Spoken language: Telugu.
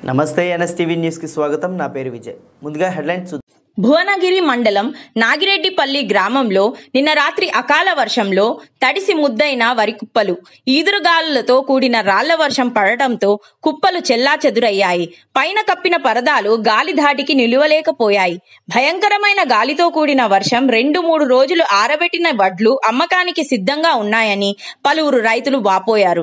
నమస్తే ఎన్ఎస్టీవీ న్యూస్కి స్వాగతం నా పేరు విజయ్ ముందుగా హెడ్లైన్స్ చూద్దాం. భువనగిరి మండలం నాగిరెడ్డిపల్లి గ్రామంలో నిన్న రాత్రి అకాల వర్షంలో తడిసి ముద్దైన వరి కుప్పలు ఈదురుగాలులతో కూడిన రాళ్ల వర్షం పడటంతో కుప్పలు చెల్లాచెదురయ్యాయి పైన కప్పిన పరదాలు గాలి ధాటికి నిలువలేకపోయాయి భయంకరమైన గాలితో కూడిన వర్షం రెండు మూడు రోజులు ఆరబెట్టిన వడ్లు అమ్మకానికి సిద్ధంగా ఉన్నాయని పలువురు రైతులు వాపోయారు